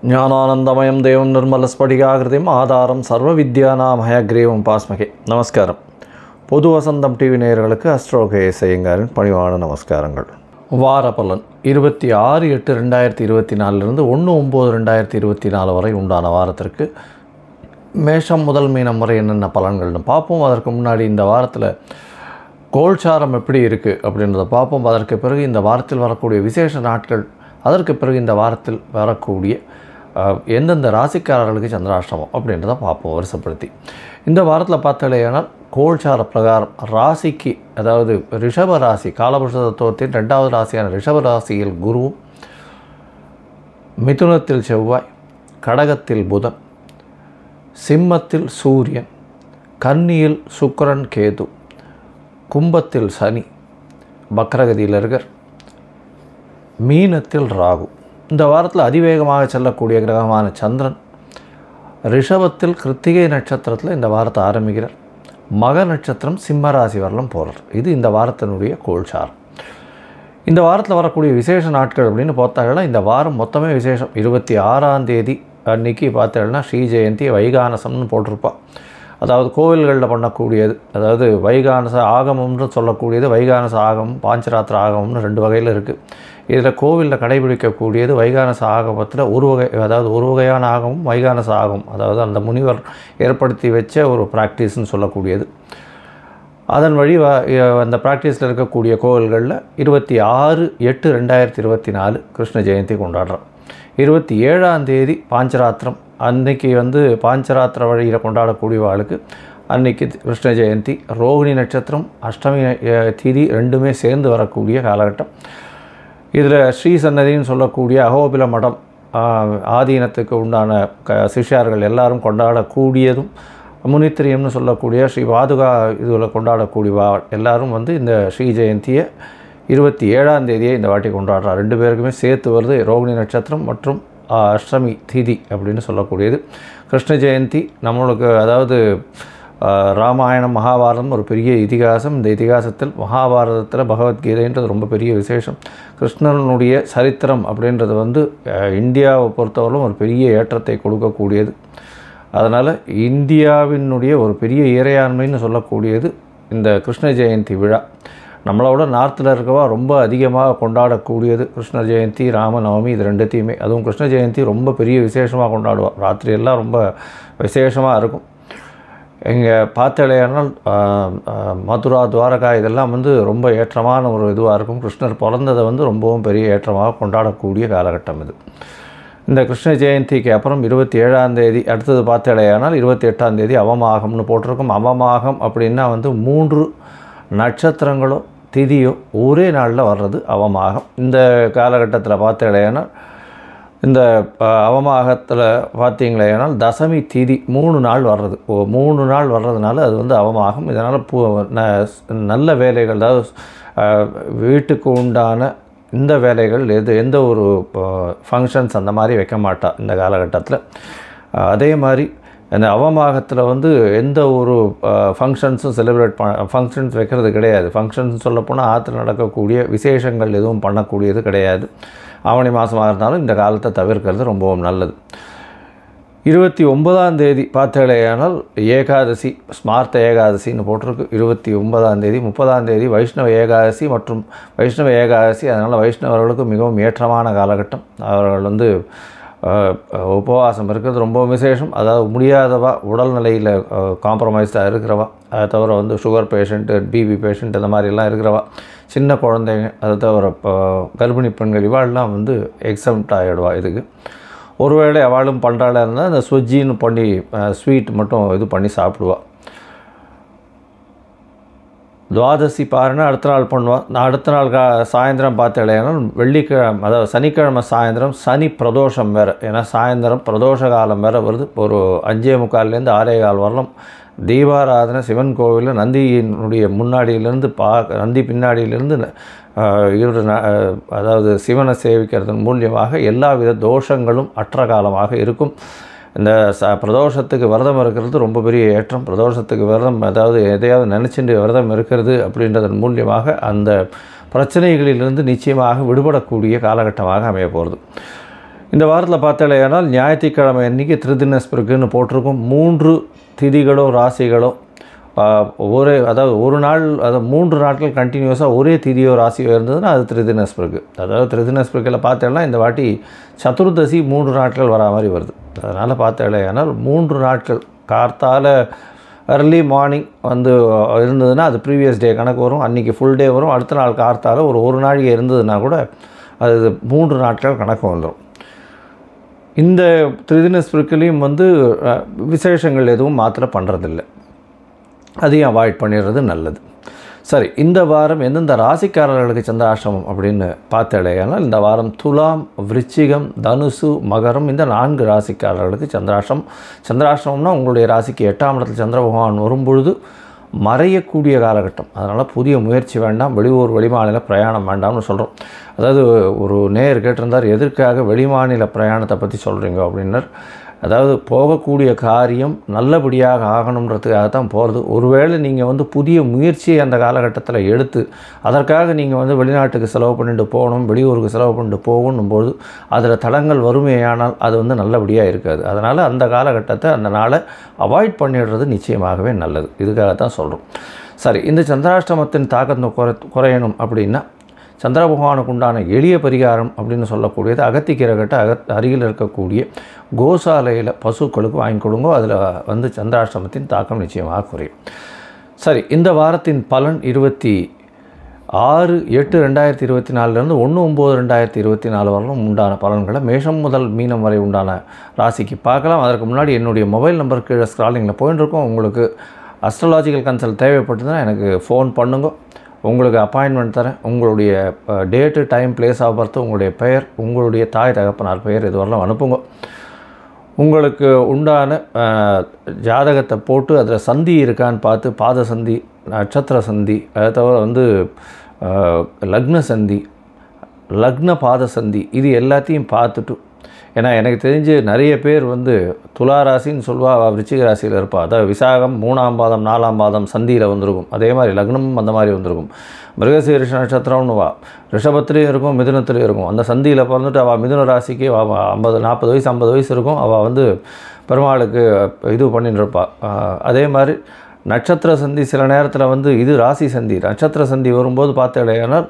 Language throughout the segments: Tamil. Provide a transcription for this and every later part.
జ్ఞానానందమయం దేవం నిర్మలస్ఫటికాకృతిం ஆதாரம் சர்வ வித்யானாமயக்ரீவம் பாஸ்மகே நமஸ்காரம் பொது வசந்தம் டிவி நேயர்களுக்கு அஸ்ட்ரோகே செய்யுங்காரின் பணிவான நமஸ்காரங்கள் வார பலன் இருபத்தி ஆறு எட்டு ரெண்டாயிரத்தி இருபத்தி நாலுலேருந்து ஒன்று ஒம்பது ரெண்டாயிரத்தி இருபத்தி நாலு வரை உண்டான வாரத்திற்கு மேஷம் முதல் மீனம் வரை என்னென்ன பலன்கள்னு பார்ப்போம் அதற்கு முன்னாடி இந்த வாரத்தில் கோல்சாரம் எப்படி இருக்குது அப்படின்றத பார்ப்போம் அதற்கு பிறகு இந்த வாரத்தில் வரக்கூடிய விசேஷ நாட்கள் அதற்கு பிறகு இந்த வாரத்தில் வரக்கூடிய அஹ், எந்தெந்த ராசிக்காரர்களுக்கு சந்திராஷ்டமம் அப்படின்றத பார்ப்போம் வருஷப்படுத்தி இந்த வாரத்தில் பார்த்தாலேயானால் கோல்சார பிரகாரம் ராசிக்கு அதாவது ரிஷப ராசி காலபுருஷ தத்துவத்தின் ரெண்டாவது ராசியான ரிஷப ராசியில் குருவும் மிதுனத்தில் செவ்வாய் கடகத்தில் புதன் சிம்மத்தில் சூரியன் கன்னியில் சுக்கிரன் கேது கும்பத்தில் சனி வக்ரகதியில் இருக்கார் மீனத்தில் ராகு இந்த வாரத்தில் அதிவேகமாக செல்லக்கூடிய கிரகமான சந்திரன் ரிஷபத்தில் கிருத்திகை நட்சத்திரத்தில் இந்த வாரத்தை ஆரம்பிக்கிறார் மக நட்சத்திரம் சிம்ம ராசி வரலும் போகிறார் இது இந்த வாரத்தினுடைய கோல்சாரம் இந்த வாரத்தில் வரக்கூடிய விசேஷ நாட்கள் அப்படின்னு பார்த்தாங்கன்னா இந்த வாரம் மொத்தமே விசேஷம் இருபத்தி ஆறாம் தேதி அன்னைக்கு பார்த்தேன்னா ஸ்ரீ ஜெயந்தி வைகானசம்னு போட்டிருப்பா அதாவது கோவில்களில் பண்ணக்கூடியது அதாவது வைகானச ஆகமம்னு சொல்லக்கூடியது வைகானச ஆகமம் பாஞ்சராத்திர ஆகமம்னு ரெண்டு வகையில் இருக்குது இதில் கோவிலில் கடைபிடிக்கக்கூடியது வைகானச ஆகமத்தில் ஒரு வகை அதாவது ஒரு வகையான ஆகமம் வைகானச ஆகமம் அதாவது அந்த முனிவர் ஏற்படுத்தி வச்ச ஒரு ப்ராக்டிஸ்னு சொல்லக்கூடியது அதன் வழி வ- அஹ் அந்த ப்ராக்டிஸில் இருக்கக்கூடிய கோவில்களில் இருபத்தி ஆறு எட்டு ரெண்டாயிரத்தி இருபத்தி நாலு கிருஷ்ண ஜெயந்தி கொண்டாடுறோம் இருபத்தி ஏழாம் தேதி பாஞ்சராத்திரம் அன்னைக்கு வந்து பாஞ்சராத்திர வழியில் கொண்டாடக்கூடியவாளுக்கு அன்னைக்கு கிருஷ்ண ஜெயந்தி ரோகிணி நட்சத்திரம் அஷ்டமி அஹ், திதி ரெண்டுமே சேர்ந்து வரக்கூடிய காலகட்டம் இதில் ஸ்ரீ சன்னதின்னு சொல்லக்கூடிய அகோபில மடம் ஆஹ், ஆதீனத்துக்கு உண்டான க சிஷ்யார்கள் எல்லாரும் கொண்டாடக்கூடியதும் முனித்திரியம்னு சொல்லக்கூடிய ஸ்ரீ பாதுகா இதில் கொண்டாடக்கூடிய வா- எல்லாரும் வந்து இந்த ஸ்ரீ ஜெயந்தியை இருபத்தி ஏழாம் தேதியை இந்த வாட்டி கொண்டாடுறா ரெண்டு பேருக்குமே சேர்த்து வருது ரோகிணி நட்சத்திரம் மற்றும் ஆஹ், அஷ்டமி திதி அப்படின்னு சொல்லக்கூடியது கிருஷ்ண ஜெயந்தி நம்மளுக்கு அதாவது ஆஹ், ராமாயணம் மகாபாரதம் ஒரு பெரிய இதிகாசம் இந்த இதிகாசத்தில் மகாபாரதத்தில் பகவத்கீதைன்றது ரொம்ப பெரிய விசேஷம் கிருஷ்ணனுடைய சரித்திரம் அப்படின்றது வந்து ஆஹ், இந்தியாவை பொறுத்தவரையிலும் ஒரு பெரிய ஏற்றத்தை கொடுக்கக்கூடியது அதனால் இந்தியாவினுடைய ஒரு பெரிய இறையாண்மைன்னு சொல்லக்கூடியது இந்த கிருஷ்ண ஜெயந்தி விழா நம்மளோட நார்த்தில் இருக்கவா ரொம்ப அதிகமாக கொண்டாடக்கூடியது கிருஷ்ண ஜெயந்தி ராமநவமி இது ரெண்டுத்தையுமே அதுவும் கிருஷ்ண ஜெயந்தி ரொம்ப பெரிய விசேஷமாக கொண்டாடுவோம் ராத்திரி எல்லாம் ரொம்ப விசேஷமாக இருக்கும் இங்கே பார்த்தாலேயானால் மதுரா துவாரகா இதெல்லாம் வந்து ரொம்ப ஏற்றமான ஒரு இதுவாக இருக்கும் கிருஷ்ணர் பிறந்ததை வந்து ரொம்பவும் பெரிய ஏற்றமாக கொண்டாடக்கூடிய காலகட்டம் இது இந்த கிருஷ்ண ஜெயந்திக்கு அப்புறம் இருபத்தி ஏழாம் தேதி அடுத்தது பார்த்தாலேயானால் இருபத்தி எட்டாம் தேதி அவமாகம்னு போட்டிருக்கும் அவமாகம் அப்படின்னா வந்து மூன்று நட்சத்திரங்களோ திதியோ ஒரே நாளில் வர்றது அவமாகம் இந்த காலகட்டத்தில் பார்த்தாலேயானால் இந்த அஹ், அவமாகத்தில் பார்த்தீங்களேனால் தசமி திதி மூணு நாள் வர்றது ஓ மூணு நாள் வர்றதுனால அது வந்து அவமாகம் இதனால் பூ ந- நல்ல வேலைகள் அதாவது அஹ், வீட்டுக்கு உண்டான இந்த வேலைகள் எது எந்த ஒரு ஃபங்க்ஷன்ஸ் அந்த மாதிரி வைக்க மாட்டா இந்த காலகட்டத்தில் அஹ், அதே மாதிரி அந்த அவமாகத்தில் வந்து எந்த ஒரு ஃபங்க்ஷன்ஸும் செலிப்ரேட் ப ஃபங்க்ஷன்ஸ் வைக்கிறது கிடையாது ஃபங்க்ஷன்ஸ் சொல்லப்போனால் ஆற்றுல நடக்கக்கூடிய விசேஷங்கள் எதுவும் பண்ணக்கூடியது கிடையாது ஆவணி மாதமாக இருந்தாலும் இந்த காலத்தை தவிர்க்கிறது ரொம்பவும் நல்லது இருபத்தி ஒன்பதாம் தேதி பார்த்தேலையானால் ஏகாதசி ஸ்மார்த்த ஏகாதசின்னு போட்டிருக்கு இருபத்தி ஒன்பதாம் தேதி முப்பதாம் தேதி வைஷ்ணவ ஏகாதசி மற்றும் வைஷ்ணவ ஏகாதசி அதனால் வைஷ்ணவர்களுக்கு மிகவும் ஏற்றமான காலகட்டம் அவர்கள் வந்து அஹ், உபவாசம் இருக்கிறது ரொம்ப விசேஷம் அதாவது முடியாதவா உடல்நிலையில் காம்ப்ரமைஸ்டாக இருக்கிறவா அதை தவிர வந்து சுகர் பேஷண்ட்டு பிபி பேஷண்ட் இந்த மாதிரிலாம் இருக்கிறவா சின்ன குழந்தைங்க அதை தவிர இப்போ கர்ப்பிணி பெண்கள் இவாள்லாம் வந்து எக்ஸம்ட் ஆகிடுவா இதுக்கு ஒருவேளை அவளும் பண்ணுறாளா இருந்தால் அந்த சுஜின்னு பண்ணி ஸ்வீட் மட்டும் இது பண்ணி சாப்பிடுவா துவாதசி பாருன்னா அடுத்த நாள் பண்ணுவான் நான் அடுத்த நாள் கா சாயந்தரம் பார்த்தேன்னா வெள்ளிக்கிழமை அதாவது சனிக்கிழமை சாயந்தரம் சனி பிரதோஷம் வேறு ஏன்னா சாயந்தரம் பிரதோஷ காலம் வேறு வருது ஒரு அஞ்சே முக்கால்லேருந்து ஆறே கால் வரலாம் தீபாராதனை சிவன் கோவிலில் நந்தியினுடைய முன்னாடியிலேருந்து பா நந்தி பின்னாடியிலேருந்து இவர் அதாவது சிவனை சேவிக்கிறதன் மூலியமாக எல்லா வித தோஷங்களும் அற்ற காலமாக இருக்கும் இந்த ச பிரதோஷத்துக்கு விரதம் இருக்கிறது ரொம்ப பெரிய ஏற்றம் பிரதோஷத்துக்கு விரதம் அதாவது எதையாவது நினச்சிட்டு விரதம் இருக்கிறது அப்படின்றதன் மூலியமாக அந்த பிரச்சனைகளிலிருந்து நிச்சயமாக விடுபடக்கூடிய காலகட்டமாக அமைய போகிறது இந்த வாரத்தில் பார்த்தாலேயானால் ஞாயிற்றுக்கிழமை அன்றைக்கி திருதினஸ்பிருக்குன்னு போட்டிருக்கும் மூன்று திதிகளோ ராசிகளோ ஆஹ், ஒரே அதாவது ஒரு நாள் அதாவது மூன்று நாட்கள் கண்டினியூஸாக ஒரே திதியோ ராசியோ இருந்ததுன்னா அது திருதினஸ்பிருக்கு அதாவது திருதினஸ்பிருக்கில் பார்த்தேன்னா இந்த வாட்டி சதுர்தசி மூன்று நாட்கள் வரா மாதிரி வருது அதனால் பார்த்தாலேயானால் மூன்று நாட்கள் கார்த்தால early மார்னிங் வந்து இருந்ததுன்னா அது ப்ரீவியஸ் டே கணக்கு வரும் அன்றைக்கி ஃபுல் டே வரும் அடுத்த நாள் கார்த்தால ஒரு ஒரு நாழிகை இருந்ததுன்னா கூட அது மூன்று நாட்கள் கணக்கு வந்துடும் இந்த திருதினஸ்பிருக்கிலையும் வந்து அஹ், விசேஷங்கள் எதுவும் மாத்திரை பண்ணுறதில்ல அதையும் அவாய்ட் பண்ணிடுறது நல்லது சரி இந்த வாரம் எந்தெந்த ராசிக்காரர்களுக்கு சந்திராஷ்டமம் அப்படின்னு பார்த்தாலேயானால் இந்த வாரம் துலாம் விருச்சிகம் தனுசு மகரம் இந்த நான்கு ராசிக்காரர்களுக்கு சந்திராஷ்டம் சந்திராஷ்டமம்னா உங்களுடைய ராசிக்கு எட்டாம் இடத்துல சந்திர பகவான் வரும்பொழுது மறையக்கூடிய காலகட்டம் அதனால் புதிய முயற்சி வேண்டாம் வெளியூர் வெளிமாநில பிரயாணம் வேண்டாம்னு சொல்கிறோம் அதாவது ஒரு நேர் கேட்டிருந்தார் எதற்காக வெளிமாநில பிரயாணத்தை பற்றி சொல்கிறீங்க அப்படின்னர் அதாவது போகக்கூடிய காரியம் நல்லபடியாக ஆகணுன்றதுக்காக தான் போகிறது ஒருவேளை நீங்கள் வந்து புதிய முயற்சியை அந்த காலகட்டத்தில் எடுத்து அதற்காக நீங்கள் வந்து வெளிநாட்டுக்கு செலவு பண்ணிட்டு போகணும் வெளியூருக்கு செலவு பண்ணிட்டு போகணும் போது அதில் தடங்கள் வறுமையானால் அது வந்து நல்லபடியாக இருக்காது அதனால் அந்த காலகட்டத்தை அந்த நாளை அவாய்ட் பண்ணிடுறது நிச்சயமாகவே நல்லது இதுக்காக தான் சொல்கிறோம் சரி இந்த சந்திராஷ்டமத்தின் தாக்கத்தை குறை குறையணும் அப்படின்னா சந்திர பகவானுக்கு உண்டான எளிய பரிகாரம் அப்படின்னு சொல்லக்கூடியது அகத்திக்கீரை கட்ட அகத் அருகில் இருக்கக்கூடிய கோசாலையில் பசுக்களுக்கு வாங்கி கொடுங்கோ அதில் வந்து சந்திராஷ்டமத்தின் தாக்கம் நிச்சயமாக குறையும் சரி இந்த வாரத்தின் பலன் இருபத்தி ஆறு எட்டு ரெண்டாயிரத்தி இருபத்தி நாலுலேருந்து ஒன்று ஒம்பது ரெண்டாயிரத்தி இருபத்தி நாலு வரலும் உண்டான பலன்களை மேஷம் முதல் மீனம் வரை உண்டான ராசிக்கு பார்க்கலாம் அதற்கு முன்னாடி என்னுடைய மொபைல் நம்பர் கீழே ஸ்க்ராலிங்கில் போயின்னு இருக்கோம் உங்களுக்கு அஸ்ட்ராலாஜிக்கல் கன்சல்ட் தேவைப்பட்டதுன்னா எனக்கு ஃபோன் பண்ணுங்க உங்களுக்கு அப்பாயின்மெண்ட் தரேன் உங்களுடைய date time place of birth உங்களுடைய பெயர் உங்களுடைய தாய் தகப்பனார் பெயர் இது வரலாம் அனுப்புங்க உங்களுக்கு உண்டான அஹ், ஜாதகத்தை போட்டு அதில் சந்தி இருக்கான்னு பார்த்து பாத சந்தி நட்சத்திர சந்தி அதை தவிர வந்து அஹ், லக்ன சந்தி லக்ன பாத சந்தி இது எல்லாத்தையும் பார்த்துட்டு ஏன்னா எனக்கு தெரிஞ்சு நிறைய பேர் வந்து துலா ராசின்னு சொல்லுவா அவ விருச்சிக ராசியில் இருப்பா அதாவது விசாகம் மூணாம் பாதம் நாலாம் பாதம் சந்தியில் வந்திருக்கும் அதே மாதிரி லக்னமும் அந்த மாதிரி வந்திருக்கும் மிருகசீரிஷ நட்சத்திரம்னு வா ரிஷபத்துலேயும் இருக்கும் மிதுனத்துலேயும் இருக்கும் அந்த சந்தியில் பிறந்துட்டு அவள் மிதுன ராசிக்கு அவள் ஐம்பது நாற்பது வயசு ஐம்பது வயசு இருக்கும் அவள் வந்து பெருமாளுக்கு இது பண்ணிட்டு இருப்பா ஆஹ் அதே மாதிரி நட்சத்திர சந்தி சில நேரத்தில் வந்து இது ராசி சந்தி நட்சத்திர சந்தி வரும்போது பார்த்தேனால்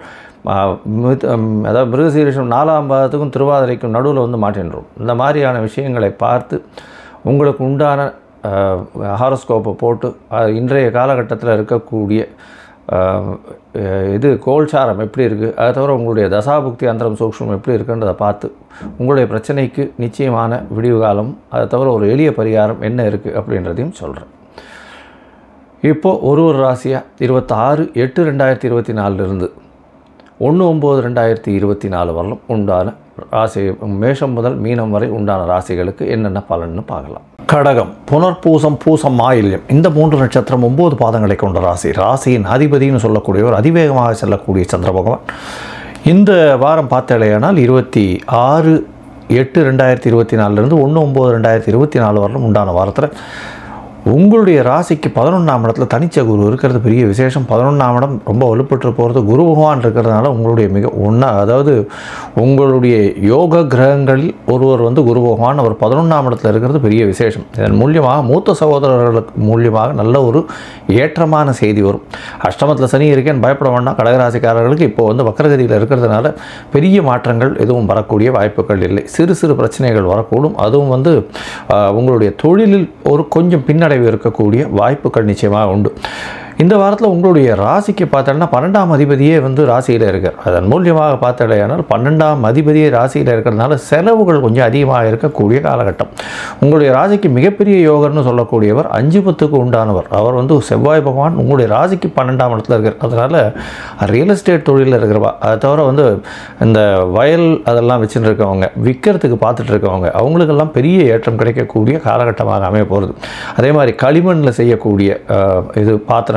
அதாவது மிருகசீரிஷம் நாலாம் பாதத்துக்கும் திருவாதிரைக்கும் நடுவில் வந்து மாட்டின்றோம் இந்த மாதிரியான விஷயங்களை பார்த்து உங்களுக்கு உண்டான ஹாரோஸ்கோப்பை போட்டு அஹ், இன்றைய காலகட்டத்தில் இருக்கக்கூடிய அஹ், இது கோல்சாரம் எப்படி இருக்குது அதை தவிர உங்களுடைய தசாபுக்தி அந்தரம் சூக்ஷ்மம் எப்படி இருக்குன்றதை பார்த்து உங்களுடைய பிரச்சனைக்கு நிச்சயமான விடிவு காலம் அதை தவிர ஒரு எளிய பரிகாரம் என்ன இருக்குது அப்படின்றதையும் சொல்கிறேன் இப்போது ஒரு ஒரு ராசியாக இருபத்தாறு எட்டு ரெண்டாயிரத்தி இருபத்தி நாலுலேருந்து ஒன்று ஒம்பது ரெண்டாயிரத்தி இருபத்தி நாலு வரலும் உண்டான ராசி மேஷம் முதல் மீனம் வரை உண்டான ராசிகளுக்கு என்னென்ன பலன்னு பார்க்கலாம் கடகம் புனர்பூசம் பூசம் மாயில்யம் இந்த மூன்று நட்சத்திரம் ஒம்பது பாதங்களை கொண்ட ராசி ராசியின் அதிபதினு சொல்லக்கூடியவர் அதிவேகமாக செல்லக்கூடிய சந்திர பகவான் இந்த வாரம் பார்த்தாலேயானால் இருபத்தி ஆறு எட்டு ரெண்டாயிரத்தி இருபத்தி நாலுலேருந்து ஒன்று ஒம்பது ரெண்டாயிரத்தி இருபத்தி நாலு வரலும் உண்டான வாரத்தில் உங்களுடைய ராசிக்கு பதினொன்றாம் இடத்துல தனிச்ச குரு இருக்கிறது பெரிய விசேஷம் பதினொன்றாம் இடம் ரொம்ப வலுப்பட்டு போகிறது குரு பகவான் இருக்கிறதுனால உங்களுடைய மிக ஒன்றா அதாவது உங்களுடைய யோக கிரகங்களில் ஒருவர் வந்து குரு பகவான் அவர் பதினொன்றாம் இடத்துல இருக்கிறது பெரிய விசேஷம் இதன் மூலியமாக மூத்த சகோதரர்களுக்கு மூலியமாக நல்ல ஒரு ஏற்றமான செய்தி வரும் அஷ்டமத்தில் சனி இருக்கேன்னு பயப்பட வேண்டாம் கடகராசிக்காரர்களுக்கு இப்போ வந்து வக்கரகதியில் இருக்கிறதுனால பெரிய மாற்றங்கள் எதுவும் வரக்கூடிய வாய்ப்புகள் இல்லை சிறு சிறு பிரச்சனைகள் வரக்கூடும் அதுவும் வந்து ஆஹ், உங்களுடைய தொழிலில் ஒரு கொஞ்சம் பின்னடைவு இருக்கக்கூடிய வாய்ப்புகள் நிச்சயமாக உண்டு இந்த வாரத்தில் உங்களுடைய ராசிக்கு பார்த்தோன்னா பன்னெண்டாம் அதிபதியே வந்து ராசியில் இருக்கார் அதன் மூலியமாக பார்த்தடையானால் பன்னெண்டாம் அதிபதியே ராசியில் இருக்கிறதுனால செலவுகள் கொஞ்சம் அதிகமாக இருக்கக்கூடிய காலகட்டம் உங்களுடைய ராசிக்கு மிகப்பெரிய யோகர்னு சொல்லக்கூடியவர் அஞ்சு பத்துக்கு உண்டானவர் அவர் வந்து செவ்வாய் பகவான் உங்களுடைய ராசிக்கு பன்னெண்டாம் இடத்துல இருக்கார் அதனால் ரியல் எஸ்டேட் தொழிலில் இருக்கிறவா அதை தவிர வந்து இந்த வயல் அதெல்லாம் வச்சுட்டு இருக்கவங்க விற்கிறதுக்கு பார்த்துட்டு இருக்கவங்க அவங்களுக்கெல்லாம் பெரிய ஏற்றம் கிடைக்கக்கூடிய காலகட்டமாக அமைய போகிறது அதே மாதிரி களிமண்ணில் செய்யக்கூடிய அஹ், இது பாத்திரங்கள்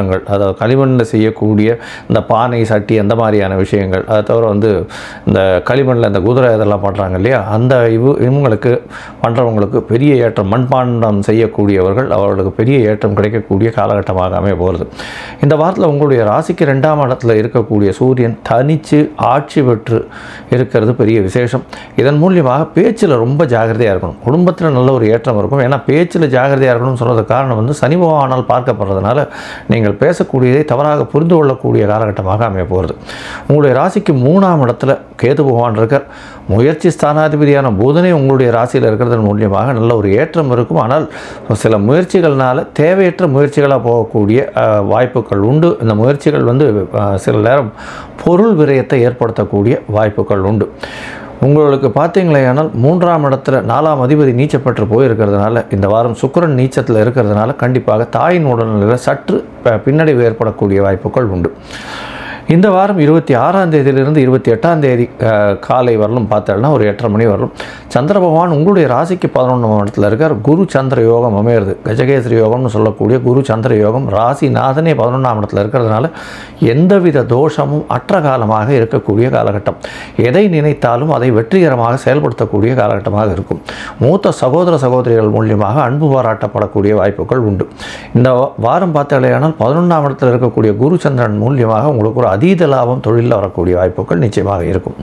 பாத்திரங்கள் அதாவது களிமண்ணில் செய்யக்கூடிய இந்த பானை சட்டி அந்த மாதிரியான விஷயங்கள் அதை தவிர வந்து இந்த களிமண்ணில் இந்த குதிரை இதெல்லாம் பண்ணுறாங்க இல்லையா அந்த இவு இவங்களுக்கு பண்ணுறவங்களுக்கு பெரிய ஏற்றம் மண்பாண்டம் செய்யக்கூடியவர்கள் அவர்களுக்கு பெரிய ஏற்றம் கிடைக்கக்கூடிய காலகட்டமாக அமைய போகிறது இந்த வாரத்தில் உங்களுடைய ராசிக்கு ரெண்டாம் இடத்துல இருக்கக்கூடிய சூரியன் தனித்து ஆட்சி பெற்று இருக்கிறது பெரிய விசேஷம் இதன் மூலியமாக பேச்சில் ரொம்ப ஜாகிரதையாக இருக்கணும் குடும்பத்தில் நல்ல ஒரு ஏற்றம் இருக்கும் ஏன்னா பேச்சில் ஜாகிரதையாக இருக்கணும்னு சொல்கிறது காரணம் வந்து சனி பகவானால் பார்க்கப்படுறதுனால நீங்கள் பேசக்கூடியதை தவறாக புரிந்து கொள்ளக்கூடிய காலகட்டமாக அமைய போகிறது உங்களுடைய ராசிக்கு மூணாம் இடத்துல கேது பகவான் இருக்கார் முயற்சி ஸ்தானாதிபதியான புதனே உங்களுடைய ராசியில் இருக்கிறதன் மூலியமாக நல்ல ஒரு ஏற்றம் இருக்கும் ஆனால் சில முயற்சிகள்னால தேவையற்ற முயற்சிகளாக போகக்கூடிய அஹ், வாய்ப்புகள் உண்டு இந்த முயற்சிகள் வந்து அஹ், சில நேரம் பொருள் விரயத்தை ஏற்படுத்தக்கூடிய வாய்ப்புகள் உண்டு உங்களுக்கு பார்த்தீங்களேயானால் மூன்றாம் இடத்துல நாலாம் அதிபதி நீச்சப்பட்டு போயிருக்கிறதுனால இந்த வாரம் சுக்கிரன் நீச்சத்தில் இருக்கிறதுனால கண்டிப்பாக தாயின் உடல்நிலையில் சற்று ப- பின்னடைவு ஏற்படக்கூடிய வாய்ப்புகள் உண்டு இந்த வாரம் இருபத்தி ஆறாம் தேதியிலிருந்து இருபத்தி எட்டாம் தேதி அஹ், காலை வரலும் பார்த்தோம்னா ஒரு எட்டரை மணி வரலும் சந்திர பகவான் உங்களுடைய ராசிக்கு பதினொன்றாம் இடத்துல இருக்கார் குரு சந்திர யோகம் அமையிறது கஜகேசரி யோகம்னு சொல்லக்கூடிய குரு சந்திர யோகம் ராசி நாதனே பதினொன்றாம் இடத்துல இருக்கிறதுனால எந்தவித தோஷமும் அற்ற காலமாக இருக்கக்கூடிய காலகட்டம் எதை நினைத்தாலும் அதை வெற்றிகரமாக செயல்படுத்தக்கூடிய காலகட்டமாக இருக்கும் மூத்த சகோதர சகோதரிகள் மூலியமாக அன்பு பாராட்டப்படக்கூடிய வாய்ப்புகள் உண்டு இந்த வா- வாரம் பார்த்தாலேயானால் பதினொன்றாம் இடத்தில் இருக்கக்கூடிய குரு சந்திரன் மூலியமாக உங்களுக்கு ஒரு அதீத லாபம் தொழிலில் வரக்கூடிய வாய்ப்புகள் நிச்சயமாக இருக்கும்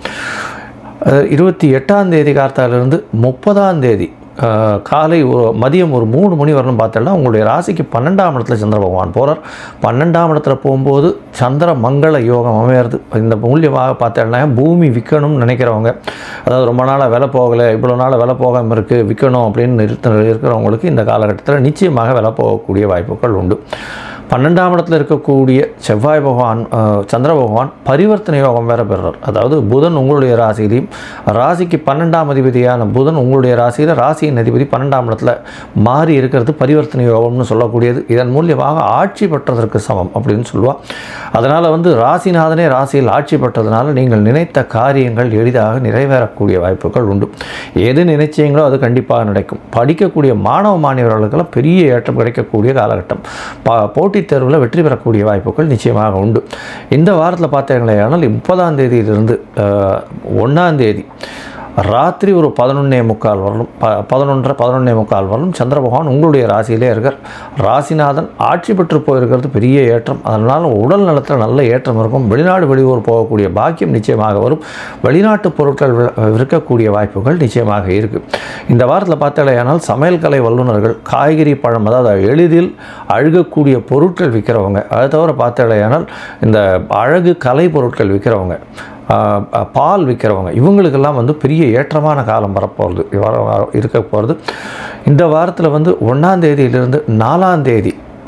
அஹ் இருபத்தி எட்டாம் தேதி கார்த்தாலிருந்து முப்பதாம் தேதி அஹ், காலை ஒரு மதியம் ஒரு மூணு மணி வரணும் பார்த்தோம்னா உங்களுடைய ராசிக்கு பன்னெண்டாம் இடத்துல சந்திர பகவான் போகிறார் பன்னெண்டாம் இடத்துல போகும்போது சந்திர மங்கள யோகம் அமையிறது இந்த மூலியமாக பார்த்தோம்னா பூமி விற்கணும்னு நினைக்கிறவங்க அதாவது ரொம்ப நாளாக விலை போகலை இவ்வளோ நாள் விலை போகாமல் இருக்குது விற்கணும் அப்படின்னு நிறுத்த இருக்கிறவங்களுக்கு இந்த காலகட்டத்தில் நிச்சயமாக விலை போகக்கூடிய வாய்ப்புகள் உண்டு பன்னெண்டாம் இடத்துல இருக்கக்கூடிய செவ்வாய் பகவான் அஹ், சந்திர பகவான் பரிவர்த்தனை யோகம் வேற பெறுறார் அதாவது புதன் உங்களுடைய ராசியிலையும் ராசிக்கு பன்னெண்டாம் அதிபதியான புதன் உங்களுடைய ராசியில் ராசியின் அதிபதி பன்னெண்டாம் இடத்துல மாறி இருக்கிறது பரிவர்த்தனை யோகம்னு சொல்லக்கூடியது இதன் மூலியமாக ஆட்சி பெற்றதற்கு சமம் அப்படின்னு சொல்லுவாள் அதனால் வந்து ராசிநாதனே ராசியில் ஆட்சி பெற்றதுனால நீங்கள் நினைத்த காரியங்கள் எளிதாக நிறைவேறக்கூடிய வாய்ப்புகள் உண்டு எது நினைச்சீங்களோ அது கண்டிப்பாக நடக்கும் படிக்கக்கூடிய மாணவ மாணவர்களுக்கெல்லாம் பெரிய ஏற்றம் கிடைக்கக்கூடிய காலகட்டம் பா போட்டித் தேர்வில் வெற்றி பெறக்கூடிய வாய்ப்புகள் நிச்சயமாக உண்டு இந்த வாரத்தில் பார்த்தீங்களே ஆனால் முப்பதாம் தேதியிலிருந்து ஒன்றாம் தேதி ராத்திரி ஒரு பதினொன்னே முக்கால் வரலும் ப பதினொன்றரை பதினொன்னே முக்கால் வரலும் சந்திர பகவான் உங்களுடைய ராசியிலே இருக்கார் ராசிநாதன் ஆட்சி பெற்று போயிருக்கிறது பெரிய ஏற்றம் அதனால் உடல் நலத்தில் நல்ல ஏற்றம் இருக்கும் வெளிநாடு வெளியூர் போகக்கூடிய பாக்கியம் நிச்சயமாக வரும் வெளிநாட்டு பொருட்கள் வி- விற்கக்கூடிய வாய்ப்புகள் நிச்சயமாக இருக்குது இந்த வாரத்தில் பார்த்தாலேயானால் சமையல் கலை வல்லுநர்கள் காய்கறி பழம் அதாவது எளிதில் அழுகக்கூடிய பொருட்கள் விற்கிறவங்க அதை தவிர பார்த்தாலேயானால் இந்த அழகு கலை பொருட்கள் விற்கிறவங்க ஆஹ் அஹ் பால் விற்கிறவங்க இவங்களுக்கெல்லாம் வந்து பெரிய ஏற்றமான காலம் வரப்போகிறது வர வர- இருக்க போகிறது இந்த வாரத்தில் வந்து ஒன்றாம் தேதியிலிருந்து நாலாம் தேதி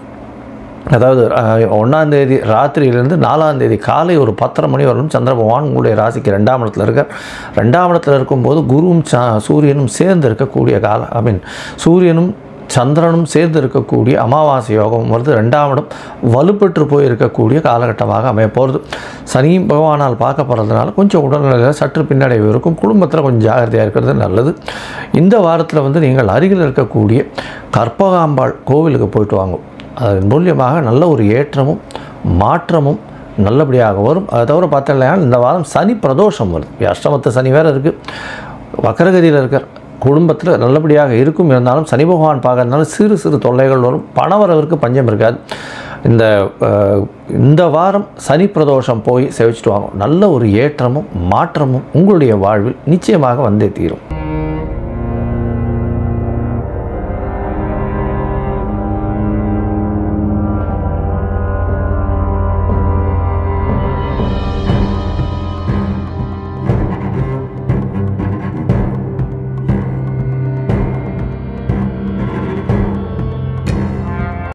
அதாவது ஒன்றாம் தேதி ராத்திரியிலிருந்து நாலாம் தேதி காலை ஒரு பத்தரை மணி வரலும் சந்திர பகவான் உங்களுடைய ராசிக்கு ரெண்டாம் இடத்துல இருக்கார் ரெண்டாம் இடத்துல இருக்கும்போது குருவும் ச சூரியனும் சேர்ந்து இருக்கக்கூடிய காலம் ஐ மீன் சூரியனும் சந்திரனும் சேர்ந்து இருக்கக்கூடிய அமாவாசை யோகம் வருது ரெண்டாம் இடம் வலுப்பெற்று போய் இருக்கக்கூடிய காலகட்டமாக அமைய போகிறது சனி பகவானால் பார்க்கப்படுறதுனால கொஞ்சம் உடல்நிலையில் சற்று பின்னடைவு இருக்கும் குடும்பத்தில் கொஞ்சம் ஜாகிரதையாக இருக்கிறது நல்லது இந்த வாரத்தில் வந்து நீங்கள் அருகில் இருக்கக்கூடிய கற்பகாம்பாள் கோவிலுக்கு போயிட்டு வாங்க அதன் மூலியமாக நல்ல ஒரு ஏற்றமும் மாற்றமும் நல்லபடியாக வரும் அதை தவிர பார்த்தீங்கன்னா இந்த வாரம் சனி பிரதோஷம் வருது அஷ்டமத்து சனி வேறு இருக்குது வக்கரகதியில் இருக்கார் குடும்பத்தில் நல்லபடியாக இருக்கும் இருந்தாலும் சனி பகவான் பார்க்கறதுனால சிறு சிறு தொல்லைகள் வரும் பணவரவிற்கு பஞ்சம் இருக்காது இந்த அஹ், இந்த வாரம் சனி பிரதோஷம் போய் சேவிச்சிட்டு வாங்க நல்ல ஒரு ஏற்றமும் மாற்றமும் உங்களுடைய வாழ்வில் நிச்சயமாக வந்தே தீரும்